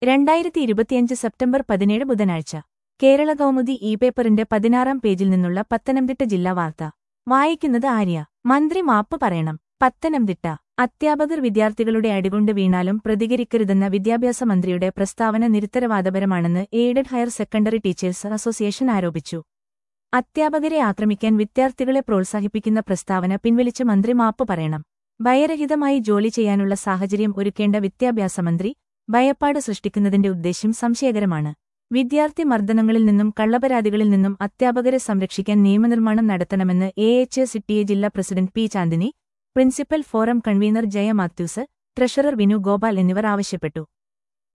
രണ്ടായിരത്തി ഇരുപത്തിയഞ്ച് സെപ്റ്റംബർ പതിനേഴ് ബുധനാഴ്ച കേരള കൗമുദി ഇ പേപ്പറിന്റെ പതിനാറാം പേജിൽ നിന്നുള്ള പത്തനംതിട്ട ജില്ലാ വാർത്ത വായിക്കുന്നത് ആര്യ മന്ത്രി മാപ്പ് പറയണം പത്തനംതിട്ട അധ്യാപകർ വിദ്യാർത്ഥികളുടെ അടികൊണ്ട് വീണാലും പ്രതികരിക്കരുതെന്ന വിദ്യാഭ്യാസ മന്ത്രിയുടെ പ്രസ്താവന നിരുത്തരവാദപരമാണെന്ന് aided higher secondary teachers association ആരോപിച്ചു അധ്യാപകരെ ആക്രമിക്കാൻ വിദ്യാർത്ഥികളെ പ്രോത്സാഹിപ്പിക്കുന്ന പ്രസ്താവന പിൻവലിച്ച് മന്ത്രി മാപ്പ് പറയണം ഭയരഹിതമായി ജോലി ചെയ്യാനുള്ള സാഹചര്യം ഒരുക്കേണ്ട വിദ്യാഭ്യാസ മന്ത്രി ഭയപ്പാട് സൃഷ്ടിക്കുന്നതിന്റെ ഉദ്ദേശ്യം സംശയകരമാണ് വിദ്യാർത്ഥി മർദ്ദനങ്ങളിൽ നിന്നും കള്ളപരാതികളിൽ നിന്നും അധ്യാപകരെ സംരക്ഷിക്കാൻ നിയമനിർമ്മാണം നടത്തണമെന്ന് എ എച്ച് സിറ്റിയെ ജില്ലാ president P Chandini principal forum convener Jaya Mathews treasurer Vinu Gopal എന്നിവർ ആവശ്യപ്പെട്ടു